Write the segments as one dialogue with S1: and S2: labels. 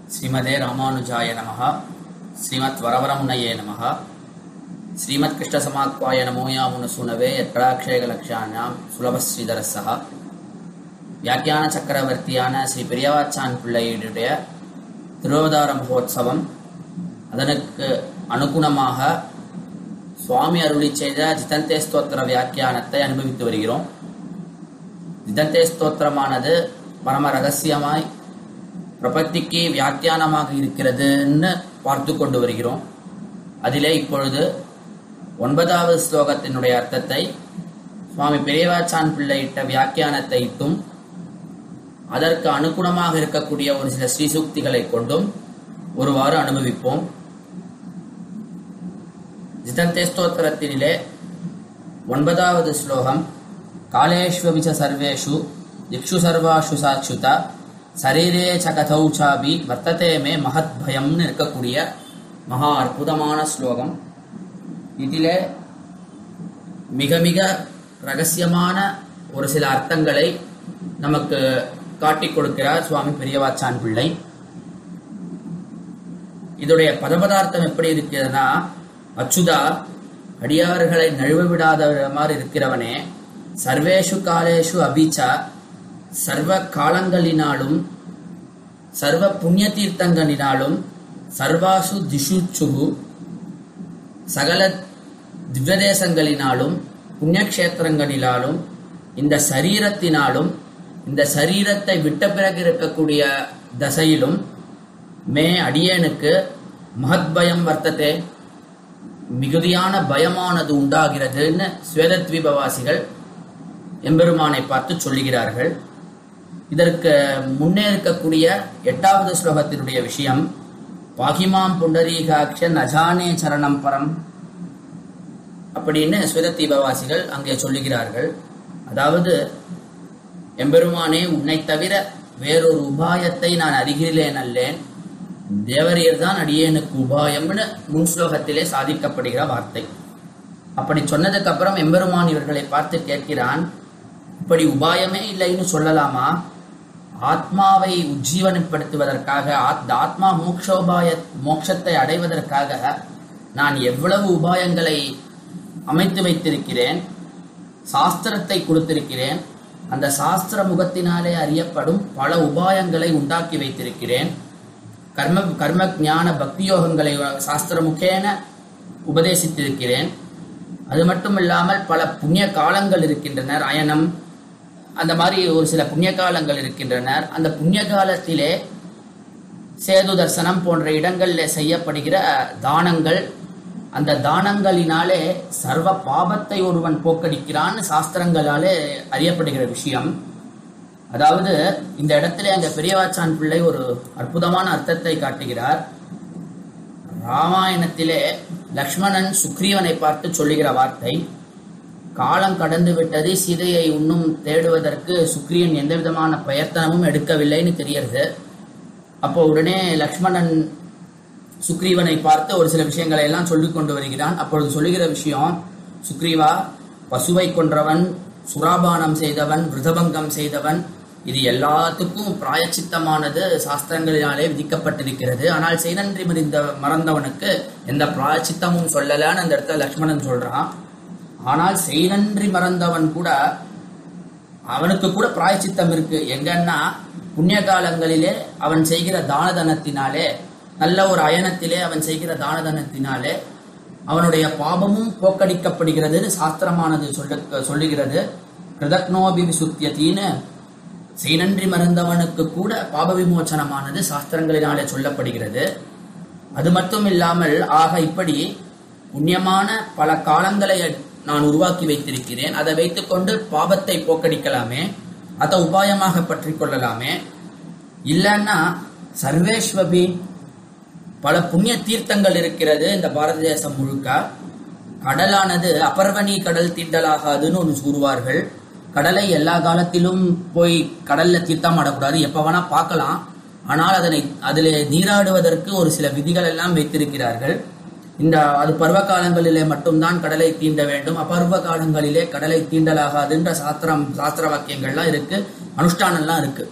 S1: ஸ்ரீமதே ராமானுஜாய நமः ஸ்ரீமத் வரவரமுனையே நமः ஸ்ரீமத் கிருஷ்ணசமாத்வாய நமோயாமுன சுனவே எத்ராட்சேகலக்ஷாணாம் சுலபஸ்ரீதரசா வியாக்கியான சக்கரவர்த்தியான ஸ்ரீ பெரியவாச்சான் பிள்ளையுடைய திருவதார மகோத்சவம் அதனுக்கு அனுகுணமாக சுவாமி அருளி செய்த ஜிதந்தே ஸ்தோத்திர வியாக்கியானத்தை அனுபவித்து வருகிறோம் ஜிதந்தே ஸ்தோத்திரமானது பரம ரகசியமாய் பிரபத்திக்கு வியாக்கியானமாக இருக்கிறதுன்னு பார்த்து கொண்டு வருகிறோம் அதிலே இப்பொழுது ஒன்பதாவது ஸ்லோகத்தினுடைய அர்த்தத்தை சுவாமி பெரியவாச்சான் பிள்ளையிட்ட வியாக்கியானத்தை இட்டும் அதற்கு அனுகுணமாக இருக்கக்கூடிய ஒரு சில ஸ்ரீசூக்திகளை கொண்டும் ஒருவாறு அனுபவிப்போம் ஜிதந்தே ஸ்தோத்திரத்தினிலே ஒன்பதாவது ஸ்லோகம் காலேஷ்வபிச்ச சர்வேஷு திக்ஷு சர்வாஷு சாட்சுதா சரீரே ச கதௌ சாபி வர்த்ததே மே மகத் பயம்னு இருக்கக்கூடிய மகா அற்புதமான ஸ்லோகம் இதிலே மிக மிக ரகசியமான ஒரு சில அர்த்தங்களை நமக்கு காட்டிக் கொடுக்கிறார் சுவாமி பெரியவாச்சான் பிள்ளை இதோடைய பதபதார்த்தம் எப்படி இருக்கிறதுனா அச்சுதா அடியார்களை நழுவ விடாத மாதிரி இருக்கிறவனே சர்வேஷு காலேஷு அபிச்சா சர்வ காலங்களினாலும் சர்வ புண்ணிய தீர்த்தங்களினாலும் சர்வாசு திஷுச்சுகு சகல திவ்யதேசங்களினாலும் புண்ணியக்ஷேத்திரங்களினாலும் இந்த சரீரத்தினாலும் இந்த சரீரத்தை விட்ட பிறகு இருக்கக்கூடிய தசையிலும் மே அடியேனுக்கு மகத் பயம் வர்த்ததே மிகுதியான பயமானது உண்டாகிறதுன்னு ஸ்வேதத்வீபவாசிகள் எம்பெருமானை பார்த்து சொல்லுகிறார்கள் இதற்கு முன்னே இருக்கக்கூடிய எட்டாவது ஸ்லோகத்தினுடைய விஷயம் பாகிமாம் புண்டரீகாட்ச நஜானே சரணம் பரம் அப்படின்னு ஸ்வேதத்தீபவாசிகள் அங்கே சொல்லுகிறார்கள் அதாவது எம்பெருமானே உன்னை தவிர வேறொரு உபாயத்தை நான் அறிகிறேன் அல்லேன் தேவரியர் தான் அடியேனுக்கு உபாயம்னு முன் ஸ்லோகத்திலே சாதிக்கப்படுகிற வார்த்தை அப்படி சொன்னதுக்கு அப்புறம் எம்பெருமான் இவர்களை பார்த்து கேட்கிறான் இப்படி உபாயமே இல்லைன்னு சொல்லலாமா ஆத்மாவை உஜ்ஜீவனப்படுத்துவதற்காக ஆத் ஆத்மா மோக்ஷோபாய மோட்சத்தை அடைவதற்காக நான் எவ்வளவு உபாயங்களை அமைத்து வைத்திருக்கிறேன் சாஸ்திரத்தை கொடுத்திருக்கிறேன் அந்த சாஸ்திர முகத்தினாலே அறியப்படும் பல உபாயங்களை உண்டாக்கி வைத்திருக்கிறேன் கர்ம கர்ம ஞான பக்தி யோகங்களை சாஸ்திர முகேன உபதேசித்திருக்கிறேன் அது மட்டும் இல்லாமல் பல புண்ணிய காலங்கள் இருக்கின்றனர் அயனம் அந்த மாதிரி ஒரு சில புண்ணிய காலங்கள் இருக்கின்றனர் அந்த புண்ணிய காலத்திலே சேது தர்சனம் போன்ற இடங்களில் செய்யப்படுகிற தானங்கள் அந்த தானங்களினாலே சர்வ பாபத்தை ஒருவன் போக்கடிக்கிறான்னு சாஸ்திரங்களாலே அறியப்படுகிற விஷயம் அதாவது இந்த இடத்துல அங்க பெரியவாச்சான் பிள்ளை ஒரு அற்புதமான அர்த்தத்தை காட்டுகிறார் ராமாயணத்திலே லக்ஷ்மணன் சுக்ரீவனை பார்த்து சொல்லுகிற வார்த்தை காலம் கடந்து விட்டது சீதையை இன்னும் தேடுவதற்கு சுக்ரியன் எந்த விதமான பிரயத்தனமும் எடுக்கவில்லைன்னு தெரியறது அப்போ உடனே லக்ஷ்மணன் சுக்ரீவனை பார்த்து ஒரு சில விஷயங்களை எல்லாம் சொல்லிக் கொண்டு வருகிறான் அப்பொழுது சொல்லுகிற விஷயம் சுக்ரீவா பசுவை கொன்றவன் சுராபானம் செய்தவன் விருதபங்கம் செய்தவன் இது எல்லாத்துக்கும் பிராயச்சித்தமானது சாஸ்திரங்களினாலே விதிக்கப்பட்டிருக்கிறது ஆனால் செய்நன்றி மறிந்த மறந்தவனுக்கு எந்த பிராயச்சித்தமும் சொல்லலன்னு அந்த இடத்துல லக்ஷ்மணன் சொல்றான் ஆனால் செய்நன்றி மறந்தவன் கூட அவனுக்கு கூட பிராயச்சித்தம் இருக்கு எங்கன்னா புண்ணிய காலங்களிலே அவன் செய்கிற தான தனத்தினாலே நல்ல ஒரு அயனத்திலே அவன் செய்கிற தான தனத்தினாலே அவனுடைய பாபமும் போக்கடிக்கப்படுகிறதுன்னு சாஸ்திரமானது சொல்ல சொல்லுகிறது கிருதக்னோபி விசுத்தியத்தின்னு செய்நன்றி மறந்தவனுக்கு கூட பாப விமோச்சனமானது சாஸ்திரங்களினாலே சொல்லப்படுகிறது அது மட்டும் இல்லாமல் ஆக இப்படி புண்ணியமான பல காலங்களை நான் உருவாக்கி வைத்திருக்கிறேன் அதை வைத்துக்கொண்டு பாபத்தை போக்கடிக்கலாமே அதை உபாயமாக பற்றி கொள்ளலாமே இல்லைன்னா சர்வேஸ்வபி பல புண்ணிய தீர்த்தங்கள் இருக்கிறது இந்த பாரத தேசம் முழுக்க கடலானது அபர்வணி கடல் தீண்டலாகாதுன்னு ஒன்று கூறுவார்கள் கடலை எல்லா காலத்திலும் போய் கடல்ல தீர்த்தம் ஆடக்கூடாது எப்ப வேணா பார்க்கலாம் ஆனால் அதனை அதில் நீராடுவதற்கு ஒரு சில விதிகள் எல்லாம் வைத்திருக்கிறார்கள் இந்த அது பருவ காலங்களிலே மட்டும்தான் கடலை தீண்ட வேண்டும் அபர்வ காலங்களிலே கடலை தீண்டலாகாதுன்ற சாஸ்திரம் சாஸ்திர வாக்கியங்கள்லாம் இருக்கு அனுஷ்டானம்லாம் இருக்கு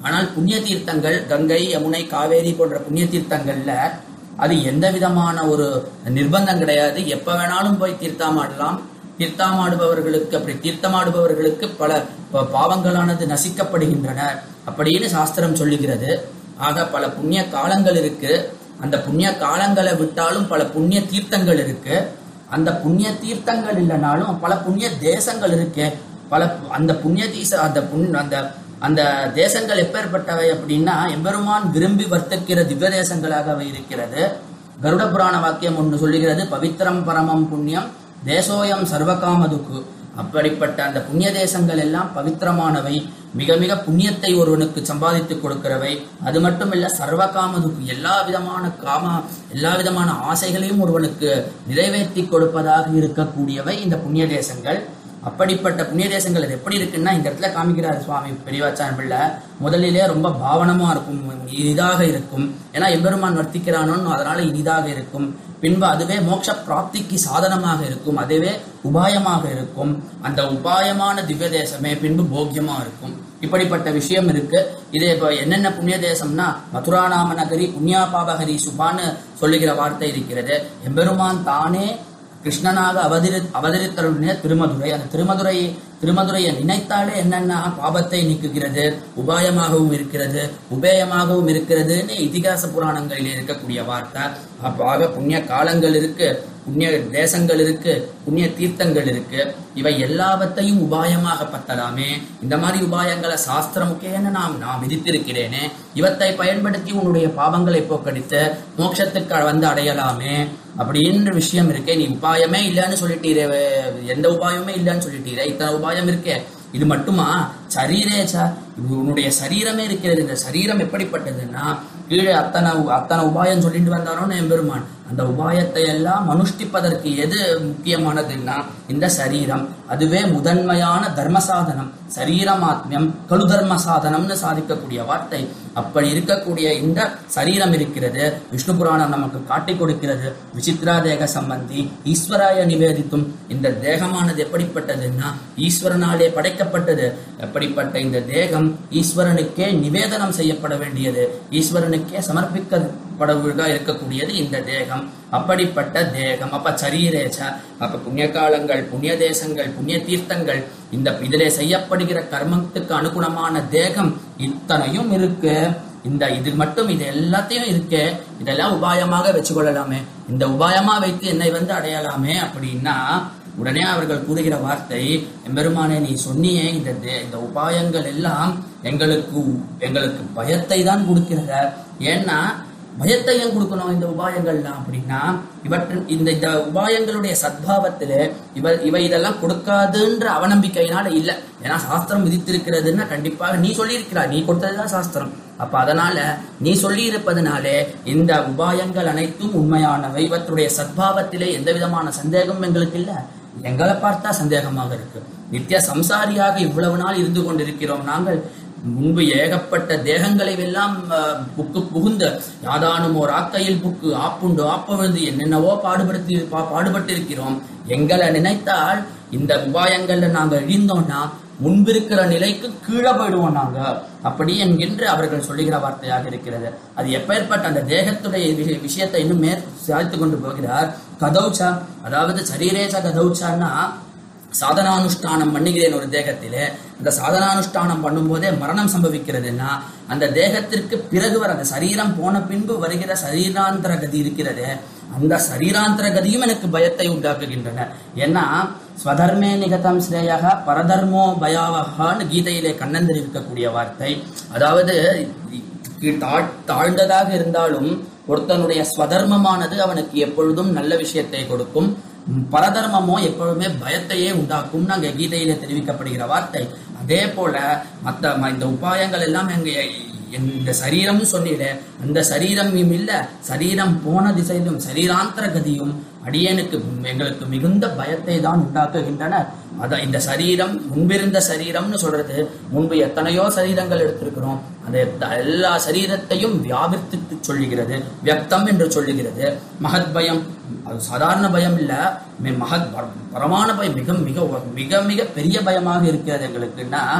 S1: ஆனால் புண்ணிய தீர்த்தங்கள் கங்கை யமுனை காவேரி போன்ற புண்ணிய தீர்த்தங்கள்ல அது எந்த விதமான ஒரு நிர்பந்தம் கிடையாது எப்ப வேணாலும் போய் தீர்த்தாமாடலாம் தீர்த்தாமாடுபவர்களுக்கு அப்படி தீர்த்தமாடுபவர்களுக்கு பல ப- பாவங்களானது நசிக்கப்படுகின்றன அப்படின்னு சாஸ்திரம் சொல்லுகிறது ஆக பல புண்ணிய காலங்கள் இருக்கு அந்த புண்ணிய காலங்களை விட்டாலும் பல புண்ணிய தீர்த்தங்கள் இருக்கு அந்த புண்ணிய தீர்த்தங்கள் இல்லைனாலும் பல புண்ணிய தேசங்கள் இருக்கு பல அந்த புண்ணிய தீச அந்த புண் அந்த அந்த தேசங்கள் எப்பேற்பட்டவை அப்படின்னா எம்பெருமான் விரும்பி வர்த்திக்கிற திவ்ய தேசங்களாக அவை இருக்கிறது கருட புராண வாக்கியம் ஒன்று சொல்லுகிறது பவித்திரம் பரமம் புண்ணியம் தேசோயம் சர்வகாமதுக்கு அப்படிப்பட்ட அந்த புண்ணிய தேசங்கள் எல்லாம் பவித்திரமானவை மிக மிக புண்ணியத்தை ஒருவனுக்கு சம்பாதித்து கொடுக்கிறவை அது மட்டும் இல்ல சர்வகாமதுக்கு எல்லா விதமான காம எல்லா விதமான ஆசைகளையும் ஒருவனுக்கு நிறைவேற்றி கொடுப்பதாக இருக்கக்கூடியவை இந்த புண்ணிய தேசங்கள் அப்படிப்பட்ட புண்ணிய தேசங்கள் அது எப்படி இருக்குன்னா இந்த இடத்துல காமிக்கிறார் சுவாமி பெரியவாச்சான் பிள்ளை முதலிலே ரொம்ப பாவனமா இருக்கும் இனிதாக இருக்கும் ஏன்னா எம்பெருமான் வர்த்திக்கிறானோன்னு அதனால இனிதாக இருக்கும் பின்பு அதுவே மோட்ச பிராப்திக்கு சாதனமாக இருக்கும் அதுவே உபாயமாக இருக்கும் அந்த உபாயமான திவ்ய தேசமே பின்பு போக்கியமா இருக்கும் இப்படிப்பட்ட விஷயம் இருக்கு இது இப்போ என்னென்ன புண்ணிய தேசம்னா மதுராநாம நகரி புண்ணியா பாபகரி சுபான்னு சொல்லுகிற வார்த்தை இருக்கிறது எம்பெருமான் தானே கிருஷ்ணனாக அவதரி அவதரித்தருடைய திருமதுரை அந்த திருமதுரை திருமதுரையை நினைத்தாலே என்னென்ன பாபத்தை நீக்குகிறது உபாயமாகவும் இருக்கிறது உபேயமாகவும் இருக்கிறதுன்னு இதிகாச புராணங்களில் இருக்கக்கூடிய வார்த்தை அப்பாக புண்ணிய காலங்கள் இருக்கு புண்ணிய தேசங்கள் இருக்கு புண்ணிய தீர்த்தங்கள் இருக்கு இவை எல்லாவற்றையும் உபாயமாக பத்தலாமே இந்த மாதிரி உபாயங்களை சாஸ்திரமுக்கேன்னு நாம் நான் விதித்திருக்கிறேனே இவற்றை பயன்படுத்தி உன்னுடைய பாவங்களை போக்கடித்து மோட்சத்துக்கு வந்து அடையலாமே அப்படின்ற விஷயம் இருக்கே நீ உபாயமே இல்லைன்னு சொல்லிட்டீரே எந்த உபாயமே இல்லைன்னு சொல்லிட்டீரே இத்தனை உபாயம் இருக்கே இது மட்டுமா சரீரேச்சா இது உன்னுடைய சரீரமே இருக்கிறது இந்த சரீரம் எப்படிப்பட்டதுன்னா கீழே அத்தனை அத்தனை உபாயம் சொல்லிட்டு வந்தாரோன்னு எம்பெருமான் அந்த உபாயத்தை எல்லாம் அனுஷ்டிப்பதற்கு எது முக்கியமானதுன்னா இந்த சரீரம் அதுவே முதன்மையான தர்ம சாதனம் சரீரமாத்மியம் கழு தர்ம சாதனம்னு சாதிக்கக்கூடிய வார்த்தை அப்படி இருக்கக்கூடிய இந்த சரீரம் இருக்கிறது விஷ்ணு புராணம் நமக்கு காட்டிக் கொடுக்கிறது விசித்ரா தேக சம்பந்தி ஈஸ்வராய நிவேதித்தும் இந்த தேகமானது எப்படிப்பட்டதுன்னா ஈஸ்வரனாலே படைக்கப்பட்டது எப்படிப்பட்ட இந்த தேகம் ஈஸ்வரனுக்கே நிவேதனம் செய்யப்பட வேண்டியது ஈஸ்வரனுக்கே சமர்ப்பிக்கப்படவிழா இருக்கக்கூடியது இந்த தேகம் அப்படிப்பட்ட தேகம் அப்ப சரீரேச்ச அப்ப புண்ணிய காலங்கள் புண்ணிய தேசங்கள் புண்ணிய தீர்த்தங்கள் இந்த இதிலே செய்யப்படுகிற கர்மத்துக்கு அனுகுணமான தேகம் இத்தனையும் இருக்கு இந்த இது மட்டும் இது எல்லாத்தையும் இருக்கு இதெல்லாம் உபாயமாக வச்சுக்கொள்ளலாமே இந்த உபாயமா வைத்து என்னை வந்து அடையலாமே அப்படின்னா உடனே அவர்கள் கூறுகிற வார்த்தை எம்பெருமானே நீ சொன்னியே இந்த தே- இந்த உபாயங்கள் எல்லாம் எங்களுக்கு எங்களுக்கு பயத்தை தான் கொடுக்கிறத ஏன்னா பயத்தை ஏன் கொடுக்கணும் இந்த உபாயங்கள்லாம் அப்படின்னா இவற்றின் இந்த இந்த உபாயங்களுடைய சத்பாவத்திலே இவ இவை இதெல்லாம் கொடுக்காதுன்ற அவநம்பிக்கையினால இல்ல ஏன்னா சாஸ்திரம் விதித்திருக்கிறதுன்னா கண்டிப்பாக நீ சொல்லியிருக்கிறாய் நீ கொடுத்ததுதான் சாஸ்திரம் அப்ப அதனால நீ சொல்லி இருப்பதனாலே இந்த உபாயங்கள் அனைத்தும் உண்மையானவை இவற்றுடைய சத்பாவத்திலே எந்த விதமான சந்தேகமும் எங்களுக்கு இல்ல எங்களை பார்த்தா சந்தேகமாக இருக்கு நித்திய சம்சாரியாக இவ்வளவு நாள் இருந்து கொண்டிருக்கிறோம் நாங்கள் முன்பு ஏகப்பட்ட தேகங்களை எல்லாம் அஹ், புக்கு புகுந்த யாதானும் ஓர் ஆக்கையில் புக்கு ஆப்புண்டு ஆப்பவிழுந்து என்னென்னவோ பாடுபடுத்தி பா- பாடுபட்டிருக்கிறோம் எங்களை நினைத்தால் இந்த உபாயங்கள்ல நாங்க இழிந்தோம்னா முன்பிருக்கிற நிலைக்கு கீழே போயிடுவோம் நாங்க அப்படி என்கின்ற அவர்கள் சொல்லுகிற வார்த்தையாக இருக்கிறது அது எப்பேற்பட்ட அந்த தேகத்துடைய விஷ- விஷயத்தை இன்னும் மேற் சாதித்து கொண்டு போகிறார் கதௌச்சா அதாவது சரீரேச்ச கதௌச்சான்னா சாதனானுஷ்டானம் பண்ணுகிறேன் ஒரு தேகத்திலே அந்த சாதனானுஷ்டானம் பண்ணும்போதே மரணம் சம்பவிக்கிறதுன்னா அந்த தேகத்திற்கு பிறகு வர அந்த சரீரம் போன பின்பு வருகிற சரீராந்தர கதி இருக்கிறது அந்த சரீராந்தர கதியும் எனக்கு பயத்தை உண்டாக்குகின்றன ஏன்னா ஸ்வதர்மே நிகதம் ஸ்ரேயாக பரதர்மோ பயாவகான்னு கீதையிலே கண்ணன் தெரிவிக்கக்கூடிய வார்த்தை அதாவது தாழ்- தாழ்ந்ததாக இருந்தாலும் ஒருத்தனுடைய ஸ்வதர்மமானது அவனுக்கு எப்பொழுதும் நல்ல விஷயத்தை கொடுக்கும் ம், பரதர்மமோ எப்பொழுதுமே பயத்தையே உண்டாக்கும் அங்க கீதையில தெரிவிக்கப்படுகிற வார்த்தை அதே போல மத்த ம- இந்த உபாயங்கள் எல்லாம் எங்க இந்த சரீரம்னு சொன்னிட அந்த சரீரம் இல்ல சரீரம் போன திசையிலும் சரீராந்தர கதியும் அடியனுக்கு எங்களுக்கு மிகுந்த பயத்தை தான் உண்டாக்குகின்றன அதான் இந்த சரீரம் முன்பிருந்த சரீரம்னு சொல்றது முன்பு எத்தனையோ சரீரங்கள் எடுத்திருக்கிறோம் அந்த எத்த- எல்லா சரீரத்தையும் வியாபித்து சொல்லுகிறது வியக்தம் என்று சொல்லுகிறது மகத் பயம் அது சாதாரண பயம் இல்ல மே- மகத் பர- பரமான பயம் மிக மிக மிக மிக பெரிய பயமாக இருக்கிறது எங்களுக்குன்னா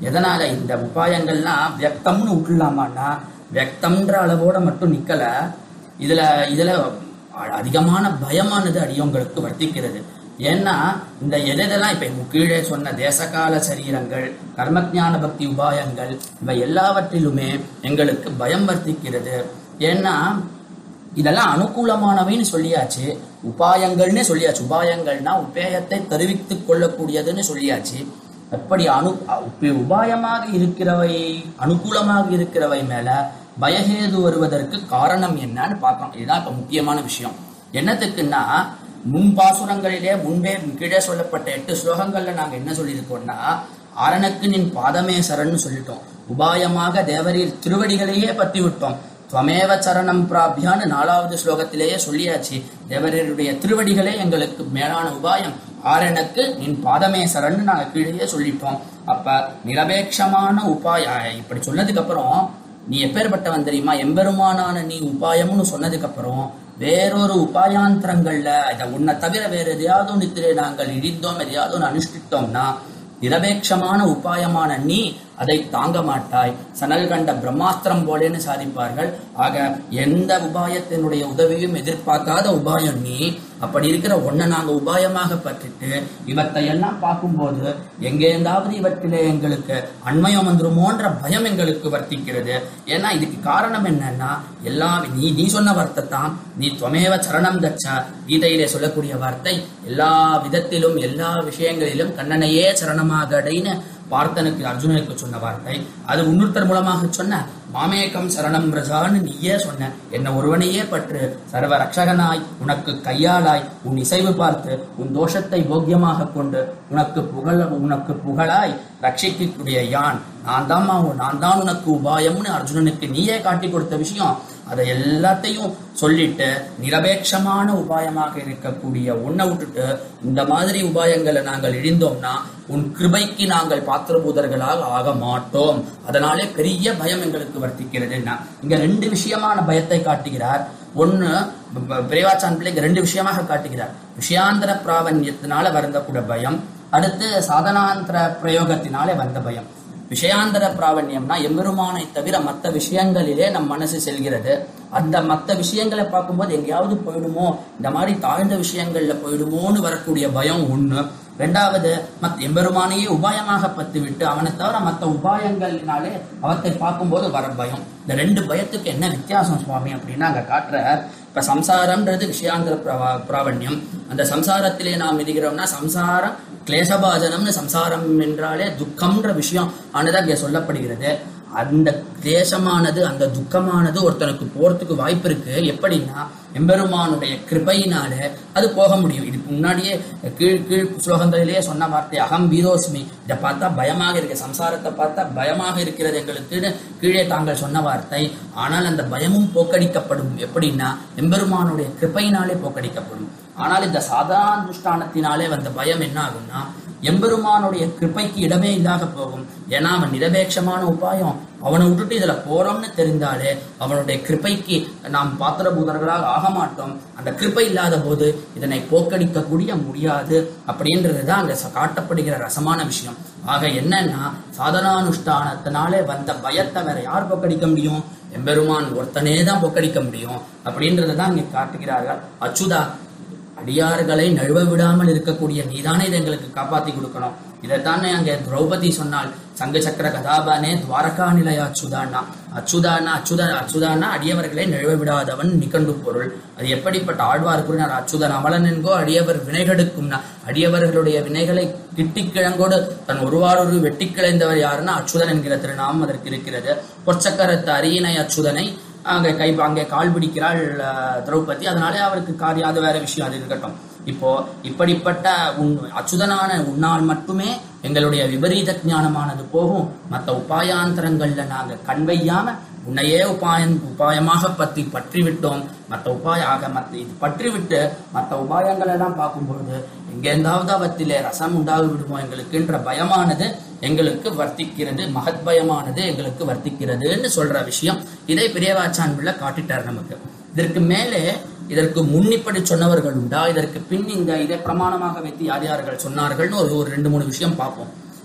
S1: எதனால இந்த உபாயங்கள்லாம் வியக்தம்னு விட்டுலாமான்னா வியக்தம்ன்ற அளவோட மட்டும் நிக்கல இதுல இதுல அதிகமான பயமானது அடியவங்களுக்கு வர்த்திக்கிறது ஏன்னா இந்த எதெல்லாம் இப்ப கீழே சொன்ன தேசகால சரீரங்கள் கர்மஜான பக்தி உபாயங்கள் இவை எல்லாவற்றிலுமே எங்களுக்கு பயம் வர்த்திக்கிறது ஏன்னா இதெல்லாம் அனுகூலமானவைன்னு சொல்லியாச்சு உபாயங்கள்னு சொல்லியாச்சு உபாயங்கள்னா உபேயத்தை தெரிவித்துக் கொள்ளக்கூடியதுன்னு சொல்லியாச்சு அப்படி அனு உப- உபாயமாக இருக்கிறவை அனுகூலமாக இருக்கிறவை மேல பயஹேது வருவதற்கு காரணம் என்னன்னு பார்க்கணும் இதுதான் இப்ப முக்கியமான விஷயம் என்னத்துக்குன்னா முன் பாசுரங்களிலே முன்பே கீழே சொல்லப்பட்ட எட்டு ஸ்லோகங்கள்ல நாங்க என்ன சொல்லியிருக்கோம்னா ஆரணக்கு நின் பாதமே சரண்னு சொல்லிட்டோம் உபாயமாக தேவரீர் திருவடிகளையே பற்றி விட்டோம் துவமேவ சரணம் பிராபியான்னு நாலாவது ஸ்லோகத்திலேயே சொல்லியாச்சு தேவரருடைய திருவடிகளே எங்களுக்கு மேலான உபாயம் ஆரணக்கு நின் பாதமே சரண்னு நாங்க கீழேயே சொல்லிட்டோம் அப்ப நிரபேட்சமான உபாய இப்படி சொன்னதுக்கு அப்புறம் நீ எப்பேற்பட்டவன் தெரியுமா எம்பெருமானான நீ உபாயம்னு சொன்னதுக்கு அப்புறம் வேறொரு உபாயாந்திரங்கள்ல இதை உன்னை தவிர வேற எதையாவது ஒன்று நாங்கள் இடிந்தோம் எதையாவது ஒன்று அனுஷ்டித்தோம்னா நிரபேட்சமான உபாயமான நீ அதை தாங்க மாட்டாய் சனல் கண்ட பிரம்மாஸ்திரம் போலேன்னு சாதிப்பார்கள் ஆக எந்த உபாயத்தினுடைய உதவியும் எதிர்பார்க்காத உபாயம் நீ அப்படி இருக்கிற ஒன்ன நாங்க உபாயமாக பற்றிட்டு இவற்றை எல்லாம் பார்க்கும்போது எங்கேந்தாவது இவற்றிலே எங்களுக்கு அண்மயம் வந்துருமோன்ற பயம் எங்களுக்கு வர்த்திக்கிறது ஏன்னா இதுக்கு காரணம் என்னன்னா எல்லா நீ நீ சொன்ன வார்த்தை தான் நீ துவமேவ சரணம் கச்ச கீதையிலே சொல்லக்கூடிய வார்த்தை எல்லா விதத்திலும் எல்லா விஷயங்களிலும் கண்ணனையே சரணமாக அடைன்னு பார்த்தனுக்கு அர்ஜுனனுக்கு சொன்ன வார்த்தை அது இன்னொருத்தர் மூலமாக சொன்ன மாமேகம் சரணம் பிரஜான்னு நீயே சொன்ன என்ன ஒருவனையே பற்று சர்வ ரட்சகனாய் உனக்கு கையாளாய் உன் இசைவு பார்த்து உன் தோஷத்தை போக்கியமாக கொண்டு உனக்கு புகழ உனக்கு புகழாய் ரட்சிக்கக்கூடிய யான் நான் தான் நான் தான் உனக்கு உபாயம்னு அர்ஜுனனுக்கு நீயே காட்டி கொடுத்த விஷயம் அதை எல்லாத்தையும் சொல்லிட்டு நிரபேட்சமான உபாயமாக இருக்கக்கூடிய உன்னை விட்டுட்டு இந்த மாதிரி உபாயங்களை நாங்கள் இழிந்தோம்னா உன் கிருபைக்கு நாங்கள் பாத்திரபூதர்களாக ஆக மாட்டோம் அதனாலே பெரிய பயம் எங்களுக்கு வர்த்திக்கிறதுன்னா இங்க ரெண்டு விஷயமான பயத்தை காட்டுகிறார் ஒன்னு பிரேவாச்சான் பிள்ளை இங்க ரெண்டு விஷயமாக காட்டுகிறார் விஷயாந்தர பிராவண்யத்தினால வந்தக்கூட பயம் அடுத்து சாதனாந்திர பிரயோகத்தினாலே வந்த பயம் விஷயாந்தர பிராவண்யம்னா எம்பெருமானை தவிர மற்ற விஷயங்களிலே நம் மனசு செல்கிறது அந்த மற்ற விஷயங்களை பார்க்கும்போது எங்கேயாவது போயிடுமோ இந்த மாதிரி தாழ்ந்த விஷயங்கள்ல போயிடுமோன்னு வரக்கூடிய பயம் ஒண்ணு ரெண்டாவது மத் எம்பெருமானையே உபாயமாக பத்து விட்டு அவனை தவிர மற்ற உபாயங்களினாலே அவத்தை பார்க்கும்போது வர பயம் இந்த ரெண்டு பயத்துக்கு என்ன வித்தியாசம் சுவாமி அப்படின்னா அங்க காட்டுற இப்ப சம்சாரம்ன்றது விஷயாந்திர பிரவா- பிராவண்யம் அந்த சம்சாரத்திலே நாம் இருக்கிறோம்னா சம்சாரம் கிளேசபாஜனம்னு சம்சாரம் என்றாலே துக்கம்ன்ற விஷயம் ஆனது அங்கே சொல்லப்படுகிறது அந்த கிளேசமானது அந்த துக்கமானது ஒருத்தனுக்கு போறதுக்கு வாய்ப்பு இருக்கு எப்படின்னா எம்பெருமானுடைய கிருபையினால அது போக முடியும் இதுக்கு முன்னாடியே கீழ் கீழ் ஸ்லோகங்களிலேயே சொன்ன வார்த்தை அகம் வீரோஸ்மி இதை பார்த்தா பயமாக இருக்கு சம்சாரத்தை பார்த்தா பயமாக இருக்கிறது எங்களுக்குன்னு கீழே தாங்கள் சொன்ன வார்த்தை ஆனால் அந்த பயமும் போக்கடிக்கப்படும் எப்படின்னா எம்பெருமானுடைய கிருபையினாலே போக்கடிக்கப்படும் ஆனால் இந்த சாதானுஷ்டானத்தினாலே வந்த பயம் என்ன ஆகும்னா எம்பெருமானுடைய கிருபைக்கு இடமே இல்லாத போகும் ஏன்னா அவன் நிரபேட்சமான உபாயம் அவனை விட்டுட்டு இதுல போறோம்னு தெரிந்தாலே அவனுடைய கிருபைக்கு நாம் பாத்திரபூதர்களாக ஆக மாட்டோம் அந்த கிருபை இல்லாத போது இதனை போக்கடிக்க கூடிய முடியாது அப்படின்றதுதான் அங்க ச- காட்டப்படுகிற ரசமான விஷயம் ஆக என்னன்னா சாதனானுஷ்டானத்தினாலே வந்த பயத்தை வேற யார் போக்கடிக்க முடியும் எம்பெருமான் ஒருத்தனே தான் போக்கடிக்க முடியும் அப்படின்றதான் இங்க காட்டுகிறார்கள் அச்சுதா அடியார்களை நழுவ விடாமல் இருக்கக்கூடிய நீதானே இதை எங்களுக்கு காப்பாத்தி கொடுக்கணும் இதைத்தானே அங்கே திரௌபதி சொன்னால் சங்க சக்கர கதாபானே துவாரகா நிலைய அச்சுதான்னா அச்சுதானா அச்சுத அச்சுதானா அடியவர்களை நழுவ விடாதவன் நிகண்டு பொருள் அது எப்படிப்பட்ட ஆழ்வார் கூறினார் அச்சுதன் அமலன் என்கோ அடியவர் வினைகெடுக்கும்னா அடியவர்களுடைய வினைகளை கிட்டிக் கிழங்கோடு தன் ஒருவாரொரு வெட்டி கிளைந்தவர் யாருன்னா அச்சுதன் என்கிற திருநாமம் அதற்கு இருக்கிறது பொற்சக்கரத்து அரியணை அச்சுதனை அங்கே கை அங்கே கால் பிடிக்கிறாள் அஹ், திரௌபதி அதனாலே அவருக்கு காரியம் அது வேற விஷயம் அது இருக்கட்டும் இப்போ இப்படிப்பட்ட உன் அச்சுதனான உன்னால் மட்டுமே எங்களுடைய விபரீத ஞானமானது போகும் மற்ற உபாயாந்தரங்கள்ல நாங்க கண் வையாம உன்னையே உபாயம் உபாயமாக பற்றி பற்றி விட்டோம் மற்ற உபாய ஆக மற்ற இது பற்றி விட்டு மற்ற உபாயங்கள் எல்லாம் பார்க்கும்பொழுது எங்கேந்தாவது அவற்றிலே ரசம் உண்டாகி விடுமோ எங்களுக்குன்ற பயமானது எங்களுக்கு வர்த்திக்கிறது மகத் பயமானது எங்களுக்கு வர்த்திக்கிறதுன்னு சொல்ற விஷயம் இதை பெரியவாச்சான் பிள்ளை காட்டிட்டார் நமக்கு இதற்கு மேலே இதற்கு முன்னிப்படி சொன்னவர்கள் உண்டா இதற்கு பின் இந்த இதை பிரமாணமாக வைத்து யார் யார்கள் சொன்னார்கள்னு ஒரு ஒரு ரெண்டு மூணு விஷயம் பார்ப்போம்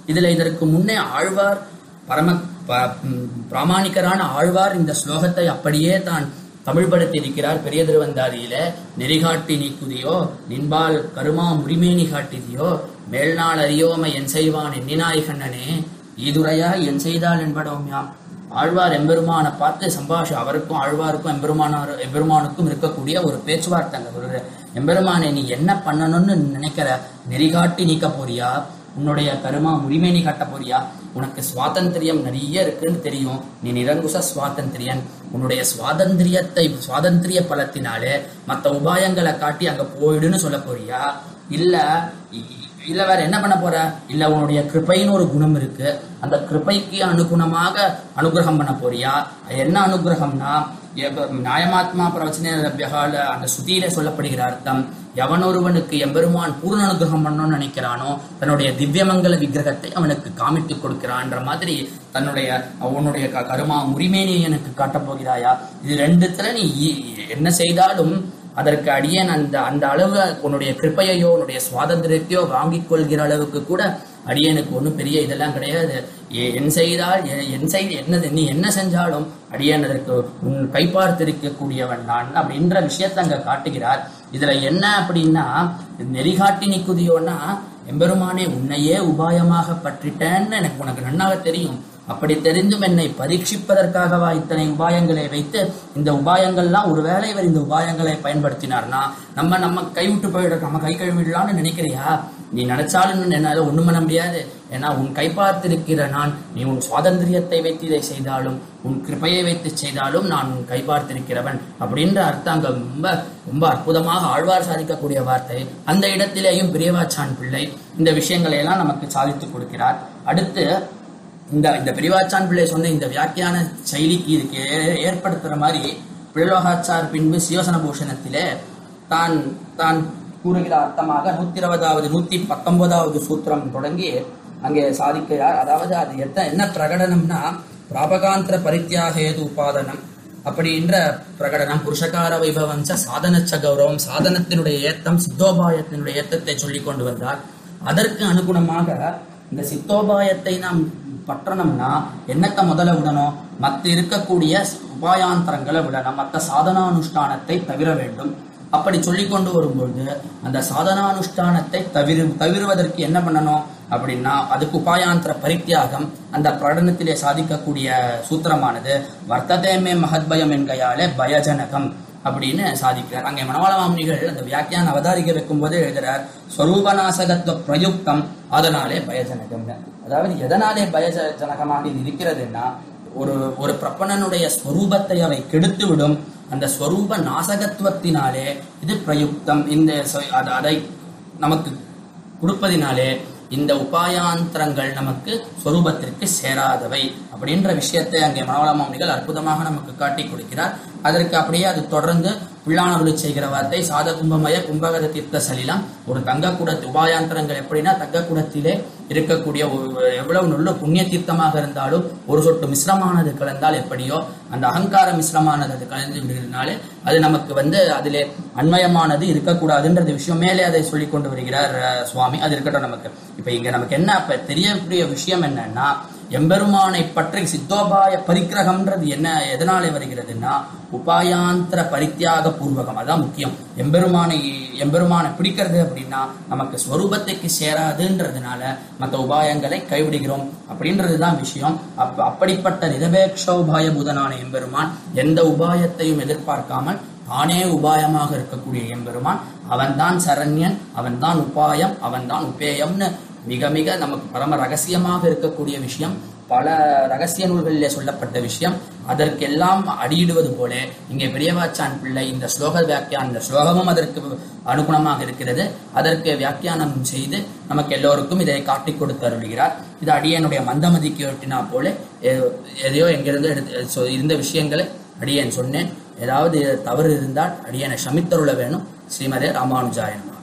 S1: இதுல இதற்கு முன்னே ஆழ்வார் பரம ப- ம், பிராமாணிகரான ஆழ்வார் இந்த ஸ்லோகத்தை அப்படியே தான் தமிழ்படுத்தி இருக்கிறார் பெரிய திருவந்தாதியில நெறிகாட்டி நீக்குதியோ நின்பால் கருமா முறிமேனி காட்டிதியோ மேல்நாள் அறியோம என் செய்வான் எண்ணினாய் கண்ணனே ஈதுரையா என் செய்தால் என்படோம் யாம் ஆழ்வார் எம்பெருமானை பார்த்து சம்பாஷ அவருக்கும் ஆழ்வாருக்கும் எம்பெருமானார் எம்பெருமானுக்கும் இருக்கக்கூடிய ஒரு பேச்சுவார்த்தைங்க ஒரு எம்பெருமானை நீ என்ன பண்ணணும்னு நினைக்கிற நெறிகாட்டி நீக்க போறியா உன்னுடைய கருமா உரிமை காட்ட போறியா உனக்கு சுவாதந்திரியம் நிறைய இருக்குன்னு தெரியும் நீ நிரங்குச சுவாதந்திரியன் உன்னுடைய சுவாதந்திரியத்தை சுவாதந்திரிய பலத்தினாலே மத்த உபாயங்களை காட்டி அங்க போயிடுன்னு சொல்ல போறியா இல்ல இ- இல்ல வேற என்ன பண்ண போற இல்ல உன்னுடைய கிருபைன்னு ஒரு குணம் இருக்கு அந்த கிருபைக்கு அனுகுணமாக அனுகிரகம் பண்ண போறியா அது என்ன அனுகிரகம்னா எவ- நியாயமாத்மா பிரவச்சன லப்யகால அந்த சுதியில சொல்லப்படுகிற அர்த்தம் எவனொருவனுக்கு எம்பெருமான் பூர்ண அனுகிரகம் பண்ணணும்னு நினைக்கிறானோ தன்னுடைய திவ்யமங்கல விக்கிரகத்தை அவனுக்கு காமித்து கொடுக்கிறான்ற மாதிரி தன்னுடைய உன்னுடைய க- கருமா உரிமையை எனக்கு காட்டப் போகிறாயா இது ரெண்டுத்துல நீ இ- என்ன செய்தாலும் அதற்கு அடியேன் அந்த அந்த அளவு உன்னுடைய கிருப்பையோ உன்னுடைய சுவாதந்திரத்தையோ வாங்கிக் கொள்கிற அளவுக்கு கூட அடியேனுக்கு ஒன்றும் பெரிய இதெல்லாம் கிடையாது எ- என் செய்தால் எ- என் செய்து என்ன நீ என்ன செஞ்சாலும் அடியேன் அதற்கு உன் கைப்பார்த்திருக்கக்கூடியவன் நான் அப்படின்ற விஷயத்தை அங்க காட்டுகிறார் இதுல என்ன அப்படின்னா நெறிகாட்டி நிக்குதியோன்னா எம்பெருமானே உன்னையே உபாயமாக பற்றிட்டேன்னு எனக்கு உனக்கு நன்னாக தெரியும் அப்படி தெரிந்தும் என்னை பரீட்சிப்பதற்காகவா இத்தனை உபாயங்களை வைத்து இந்த உபாயங்கள்லாம் ஒருவேளை இவர் இந்த உபாயங்களை பயன்படுத்தினார்னா நம்ம நம்ம கைவிட்டு போயிட நம்ம கை கழுவிடலாம்னு நினைக்கிறியா நீ நினைச்சாலும் என்னால ஒண்ணும் பண்ண முடியாது ஏன்னா உன் கைப்பார்த்திருக்கிற நான் நீ உன் சுவாதந்திரியத்தை வைத்து இதை செய்தாலும் உன் கிருபையை வைத்து செய்தாலும் நான் உன் கைப்பார்த்திருக்கிறவன் அப்படின்ற அர்த்தம் அங்க ரொம்ப ரொம்ப அற்புதமாக ஆழ்வார் சாதிக்கக்கூடிய வார்த்தை அந்த இடத்திலேயும் பிரியவாச்சான் பிள்ளை இந்த விஷயங்களை எல்லாம் நமக்கு சாதித்து கொடுக்கிறார் அடுத்து இந்த இந்த பெரியவாச்சான் பிள்ளை சொன்ன இந்த வியாக்கியான செயலிக்கு இதுக்கு ஏ- ஏற்படுத்துற மாதிரி பிள்ளோகாச்சார் பின்பு சியோசன பூஷணத்திலே தான் தான் கூறுகிற அர்த்தமாக நூத்தி இருபதாவது நூத்தி பத்தொன்பதாவது சூத்திரம் தொடங்கி அங்கே சாதிக்கிறார் அதாவது அது எத்த என்ன பிரகடனம்னா பிராபகாந்திர பரித்தியாக ஏது உபாதனம் அப்படின்ற பிரகடனம் புருஷகார வைபவம் ச சாதனச்ச கௌரவம் சாதனத்தினுடைய ஏத்தம் சித்தோபாயத்தினுடைய ஏத்தத்தை சொல்லிக் கொண்டு வந்தார் அதற்கு அனுகுணமாக இந்த சித்தோபாயத்தை நாம் பற்றணும்னா என்னத்தை முதல்ல விடணும் மத்த இருக்கக்கூடிய உபாயாந்தரங்களை விடணும் மத்த சாதனானுஷ்டானத்தை தவிர வேண்டும் அப்படி சொல்லிக் கொண்டு வரும்பொழுது அந்த சாதனானுஷ்டானத்தை தவிர தவிர்வதற்கு என்ன பண்ணணும் அப்படின்னா அதுக்கு உபாயாந்திர பரித்தியாகம் அந்த பிரகடனத்திலே சாதிக்கக்கூடிய சூத்திரமானது வர்த்ததேமே மகத்பயம் என்கையாலே பயஜனகம் அப்படின்னு சாதிக்கிறார் அங்கே மணவாளமாமுனிகள் அந்த வியாக்கியான அவதாரிகை வைக்கும் போது எழுதுறார் ஸ்வரூபநாசகத்துவ பிரயுக்தம் அதனாலே பயஜனகம் அதாவது எதனாலே பயஜனகமாக இது இருக்கிறதுன்னா ஒரு ஒரு பிரபணனுடைய ஸ்வரூபத்தை அவை கெடுத்து விடும் அந்த ஸ்வரூப நாசகத்துவத்தினாலே இது பிரயுக்தம் இந்த சொ- அது- அதை நமக்கு கொடுப்பதினாலே இந்த உபாயாந்திரங்கள் நமக்கு சொரூபத்திற்கு சேராதவை அப்படின்ற விஷயத்தை அங்கே மனோலமாமணிகள் அற்புதமாக நமக்கு காட்டி கொடுக்கிறார் அதற்கு அப்படியே அது தொடர்ந்து புல்லானவளி செய்கிற வார்த்தை சாத கும்பமய கும்பகர தீர்த்த சலிலம் ஒரு தங்க குடத்து உபாயாந்திரங்கள் எப்படின்னா தங்க குடத்திலே இருக்கக்கூடிய ஒரு எவ்வளவு நல்ல புண்ணிய தீர்த்தமாக இருந்தாலும் ஒரு சொட்டு மிஸ்ரமானது கலந்தால் எப்படியோ அந்த அகங்கார மிஸ்ரமானது அது கலந்து விடுகிறதுனாலே அது நமக்கு வந்து அதிலே அண்மயமானது இருக்கக்கூடாதுன்றது விஷயம் மேலே அதை சொல்லிக் கொண்டு வருகிறார் அஹ், சுவாமி அது இருக்கட்டும் நமக்கு இப்ப இங்க நமக்கு என்ன அப்ப தெரியக்கூடிய விஷயம் என்னன்னா எம்பெருமானை பற்றி சித்தோபாய பரிக்கிரகம்ன்றது என்ன எதனாலே வருகிறதுன்னா உபாயாந்திர பரித்தியாக பூர்வகம் அதான் முக்கியம் எம்பெருமானை எம்பெருமானை பிடிக்கிறது அப்படின்னா நமக்கு ஸ்வரூபத்துக்கு சேராதுன்றதுனால மற்ற உபாயங்களை கைவிடுகிறோம் அப்படின்றதுதான் விஷயம் அப்ப அப்படிப்பட்ட நிரபேக்ஷோபாய பூதனான எம்பெருமான் எந்த உபாயத்தையும் எதிர்பார்க்காமல் தானே உபாயமாக இருக்கக்கூடிய எம்பெருமான் அவன்தான் சரண்யன் அவன்தான் உபாயம் அவன்தான் உபேயம்னு மிக மிக நமக்கு பரம ரகசியமாக இருக்கக்கூடிய விஷயம் பல ரகசிய நூல்களிலே சொல்லப்பட்ட விஷயம் அதற்கெல்லாம் அடியிடுவது போல இங்கே பெரியவாச்சான் பிள்ளை இந்த ஸ்லோக வியாக்கியானம் இந்த ஸ்லோகமும் அதற்கு அனுகுணமாக இருக்கிறது அதற்கு வியாக்கியானம் செய்து நமக்கு எல்லோருக்கும் இதை காட்டிக் கொடுத்து அருளுகிறார் இது அடியனுடைய மந்தமதிக்கு ஒட்டினா போல எ- எதையோ எங்கிருந்து எடுத்து சொ- இருந்த விஷயங்களை அடியேன் சொன்னேன் ஏதாவது தவறு இருந்தால் அடியனை சமித்தருள வேணும் ஸ்ரீமதே ராமானுஜாயன்